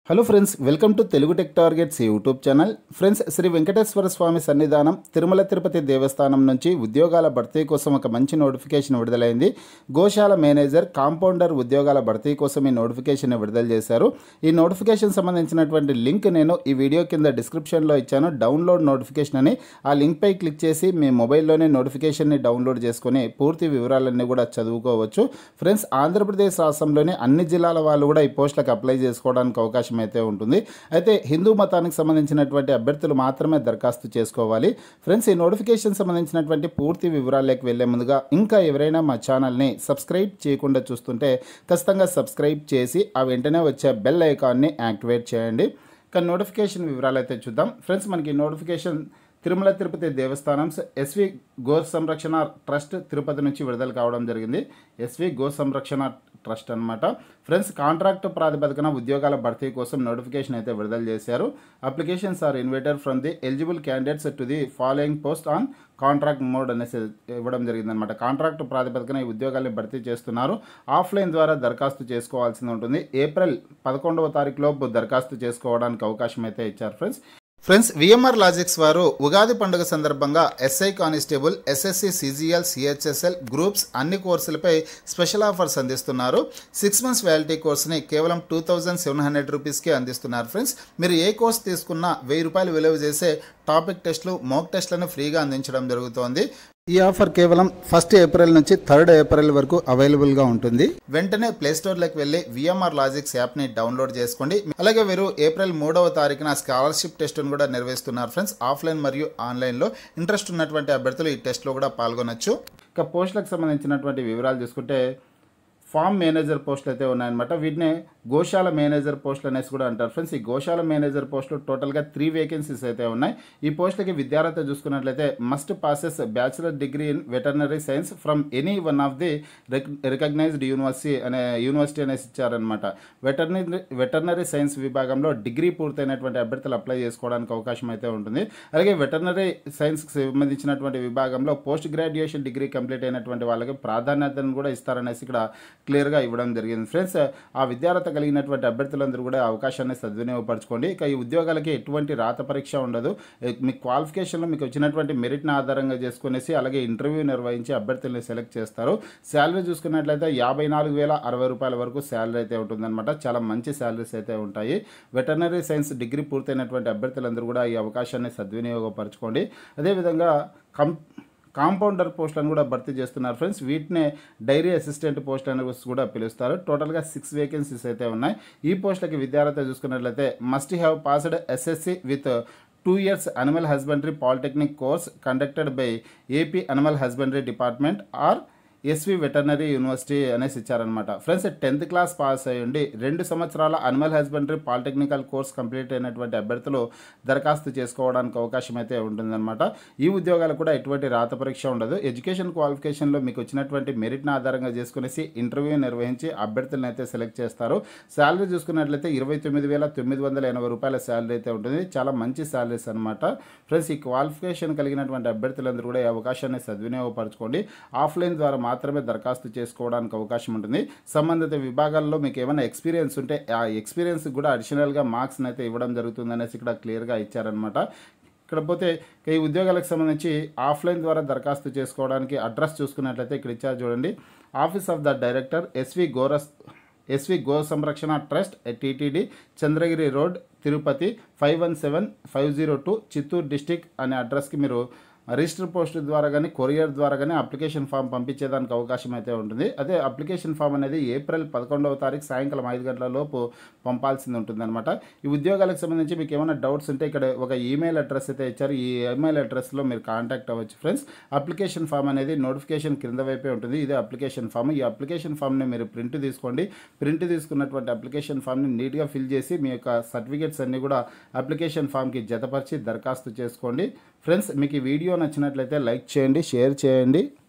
hello friends welcome to Telugu tech targets YouTube channel friends Sri Venkateswara Swamy సన్నిధానం తిరుమల తిరుపతి దేవస్థానం నుంచి ఉద్యోగాల భర్తీ కోసం ఒక మంచి నోటిఫికేషన్ విడుదలైంది గోశాల మేనేజర్ కాంపౌండర్ ఉద్యోగాల భర్తీ కోసం ఈ నోటిఫికేషన్ విడుదల చేశారు ఈ నోటిఫికేషన్ సంబంధించినటువంటి లింక్ నేను ఈ వీడియో కింద డిస్క్రిప్షన్లో ఇచ్చాను డౌన్లోడ్ నోటిఫికేషన్ అని ఆ లింక్పై క్లిక్ చేసి మీ మొబైల్లోనే నోటిఫికేషన్ని డౌన్లోడ్ చేసుకొని పూర్తి వివరాలన్నీ కూడా చదువుకోవచ్చు ఫ్రెండ్స్ ఆంధ్రప్రదేశ్ రాష్ట్రంలోని అన్ని జిల్లాల వాళ్ళు కూడా ఈ పోస్టులకు అప్లై చేసుకోవడానికి అవకాశం అయితే ఉంటుంది అయితే హిందూ మతానికి సంబంధించినటువంటి అభ్యర్థులు మాత్రమే దరఖాస్తు చేసుకోవాలి ఫ్రెండ్స్ ఈ నోటిఫికేషన్ సంబంధించినటువంటి పూర్తి వివరాల్లోకి వెళ్లే ముందుగా ఇంకా ఎవరైనా మా ఛానల్ని సబ్స్క్రైబ్ చేయకుండా చూస్తుంటే ఖచ్చితంగా సబ్స్క్రైబ్ చేసి ఆ వెంటనే వచ్చే బెల్ ఐకాన్ని యాక్టివేట్ చేయండి ఇక నోటిఫికేషన్ వివరాలు అయితే చూద్దాం ఫ్రెండ్స్ మనకి notification Tirumala Tirupati Devasthanam SV Go Samrakshana trust Tirupati నుంచి విడుదల కావడం జరిగింది ఎస్వి గో సంరక్షణ ట్రస్ట్ అన్నమాట ఫ్రెండ్స్ కాంట్రాక్ట్ ప్రాతిపదికన ఉద్యోగాల భర్తీ కోసం నోటిఫికేషన్ అయితే విడుదల చేశారు applications are invited from the eligible candidates to the following post on contract mode అనేసి ఇవ్వడం జరిగిందనమాట కాంట్రాక్ట్ ప్రాతిపదికన ఈ ఉద్యోగాల్ని భర్తీ చేస్తున్నారు ఆఫ్లైన్ ద్వారా దరఖాస్తు చేసుకోవాల్సి ఉంటుంది ఏప్రిల్ పదకొండవ తారీఖు లోపు దరఖాస్తు చేసుకోవడానికి అవకాశం అయితే ఇచ్చారు ఫ్రెండ్స్ ఫ్రెండ్స్ విఎంఆర్ లాజిక్స్ వారు ఉగాది పండుగ సందర్భంగా SI constable SSC CGL CHSL groups అన్ని కోర్సులపై స్పెషల్ ఆఫర్స్ అందిస్తున్నారు సిక్స్ మంత్స్ వ్యాలిటీ కోర్స్ని కేవలం టూ థౌజండ్ సెవెన్ హండ్రెడ్ రూపీస్కి అందిస్తున్నారు ఫ్రెండ్స్ మీరు ఏ కోర్స్ తీసుకున్నా వెయ్యి రూపాయలు విలువ చేసే టాపిక్ టెస్టులు మోక్ టెస్ట్లను ఫ్రీగా అందించడం జరుగుతోంది ఈ ఆఫర్ కేవలం ఫస్ట్ ఏప్రిల్ నుంచి థర్డ్ ఏప్రిల్ వరకు అవైలబుల్గా ఉంటుంది వెంటనే ప్లే స్టోర్లోకి వెళ్ళి విఎంఆర్ లాజిక్స్ యాప్ని డౌన్లోడ్ చేసుకోండి అలాగే వీరు ఏప్రిల్ మూడవ తారీఖున స్కాలర్షిప్ టెస్ట్ను కూడా నిర్వహిస్తున్నారు ఫ్రెండ్స్ ఆఫ్లైన్ మరియు ఆన్లైన్లో ఇంట్రెస్ట్ ఉన్నటువంటి అభ్యర్థులు ఈ టెస్ట్లో కూడా పాల్గొనొచ్చు ఇక పోస్టులకు సంబంధించినటువంటి వివరాలు చూసుకుంటే ఫామ్ మేనేజర్ పోస్టులు అయితే ఉన్నాయన్నమాట వీటిని గోశాల మేనేజర్ పోస్టులు అనేసి కూడా అంటారు ఫ్రెండ్స్ ఈ గోశాల మేనేజర్ పోస్టులు టోటల్గా త్రీ వేకెన్సీస్ అయితే ఉన్నాయి ఈ పోస్టులకి విద్యార్థి చూసుకున్నట్లయితే must passes bachelor degree in veterinary science from any one of the recognised university అనే యూనివర్సిటీ అనేసి ఇచ్చారనమాట వెటర్నరీ వెటర్నరీ సైన్స్ విభాగంలో డిగ్రీ పూర్తయినటువంటి అభ్యర్థులు అప్లై చేసుకోవడానికి అవకాశం అయితే ఉంటుంది అలాగే వెటర్నరీ సైన్స్కి సంబంధించినటువంటి విభాగంలో పోస్ట్ గ్రాడ్యుయేషన్ డిగ్రీ కంప్లీట్ అయినటువంటి వాళ్ళకి ప్రాధాన్యతను కూడా ఇస్తారనేసి ఇక్కడ క్లియర్గా ఇవ్వడం జరిగింది ఫ్రెండ్స్ ఆ విద్యార్హత కలిగినటువంటి అభ్యర్థులందరూ కూడా అవకాశాన్ని సద్వినియోగపరచుకోండి ఇక ఈ ఉద్యోగాలకి ఎటువంటి రాత పరీక్ష ఉండదు ఏ- మీ క్వాలిఫికేషన్లో మీకు వచ్చినటువంటి మెరిట్ని ఆధారంగా చేసుకునేసి అలాగే ఇంటర్వ్యూ నిర్వహించి అభ్యర్థుల్ని సెలెక్ట్ చేస్తారు శాలరీ చూసుకున్నట్లయితే యాభై నాలుగు వేల అరవై రూపాయల వరకు శాలరీ అయితే ఉంటుందన్నమాట చాలా మంచి శాలరీస్ అయితే ఉంటాయి వెటర్నరీ సైన్స్ డిగ్రీ పూర్తయినటువంటి అభ్యర్థులందరూ కూడా ఈ అవకాశాన్ని సద్వినియోగపరచుకోండి అదేవిధంగా కం కాంపౌండర్ పోస్టులను కూడా భర్తీ చేస్తున్నారు ఫ్రెండ్స్ వీటినే డైరీ అసిస్టెంట్ పోస్ట్ అని కూడా పిలుస్తారు టోటల్గా సిక్స్ వేకెన్సీస్ అయితే ఉన్నాయి ఈ పోస్టులకి విద్యార్థి చూసుకున్నట్లయితే must have passed SSC with two years animal husbandry polytechnic course conducted by AP animal husbandry department or SV veterinary university అనేసి ఇచ్చారనమాట ఫ్రెండ్స్ టెన్త్ క్లాస్ పాస్ అయ్యండి రెండు సంవత్సరాల animal husbandry polytechnical course complete అయినటువంటి అభ్యర్థులు దరఖాస్తు చేసుకోవడానికి అవకాశం అయితే ఉంటుందన్నమాట ఈ ఉద్యోగాలు కూడా ఎటువంటి రాత పరీక్ష ఉండదు ఎడ్యుకేషన్ క్వాలిఫికేషన్లో మీకు వచ్చినటువంటి మెరిట్ని ఆధారంగా చేసుకునేసి ఇంటర్వ్యూ నిర్వహించి అభ్యర్థులను అయితే సెలెక్ట్ చేస్తారు శాలరీ చూసుకున్నట్లయితే ఇరవై తొమ్మిది వేల తొమ్మిది వందల ఎనభై రూపాయల శాలరీ అయితే ఉంటుంది చాలా మంచి శాలరీస్ అనమాట ఫ్రెండ్స్ ఈ క్వాలిఫికేషన్ కలిగినటువంటి అభ్యర్థులందరూ కూడా ఈ అవకాశాన్ని సద్వినియోగపరచుకోండి ఆఫ్లైన్ ద్వారా మాత్రమే దరఖాస్తు చేసుకోవడానికి అవకాశం ఉంటుంది సంబంధిత విభాగాల్లో మీకు ఏమైనా ఎక్స్పీరియన్స్ ఉంటే ఆ ఎక్స్పీరియన్స్ కూడా అడిషనల్గా మార్క్స్ని అయితే ఇవ్వడం జరుగుతుంది అనేసి ఇక్కడ క్లియర్గా ఇచ్చారనమాట ఇక్కడ పోతే ఇక ఈ ఉద్యోగాలకు సంబంధించి ఆఫ్లైన్ ద్వారా దరఖాస్తు చేసుకోవడానికి అడ్రస్ చూసుకున్నట్లయితే ఇక్కడ ఇచ్చారు చూడండి office of the director SV గోరస్ SV Go Samrakshana trust TTD Chandragiri road Tirupati five one seven five zero two Chittoor district అనే అడ్రస్కి మీరు రిజిస్టర్ పోస్ట్ ద్వారా కానీ కొరియర్ ద్వారా కానీ అప్లికేషన్ ఫామ్ పంపించేదానికి అవకాశం అయితే ఉంటుంది అదే అప్లికేషన్ ఫామ్ అనేది ఏప్రిల్ పదకొండవ తారీఖు సాయంకాలం ఐదు గంటల లోపు పంపాల్సింది ఉంటుందన్నమాట ఈ ఉద్యోగాలకు సంబంధించి మీకు ఏమైనా డౌట్స్ ఉంటే ఇక్కడ ఒక ఈమెయిల్ అడ్రస్ అయితే ఇచ్చారు ఈ ఈమెయిల్ అడ్రస్లో మీరు కాంటాక్ట్ అవ్వచ్చు ఫ్రెండ్స్ అప్లికేషన్ ఫామ్ అనేది నోటిఫికేషన్ కింద వైపే ఉంటుంది ఇదే అప్లికేషన్ ఫామ్ ఈ అప్లికేషన్ ఫామ్ని మీరు ప్రింట్ తీసుకోండి ప్రింట్ తీసుకున్నటువంటి అప్లికేషన్ ఫామ్ని నీట్గా ఫిల్ చేసి మీ యొక్క సర్టిఫికేట్స్ అన్నీ కూడా అప్లికేషన్ ఫామ్కి జతపరిచి దరఖాస్తు చేసుకోండి ఫ్రెండ్స్ మీకు ఈ వీడియో నచ్చినట్లయితే లైక్ చేయండి షేర్ చేయండి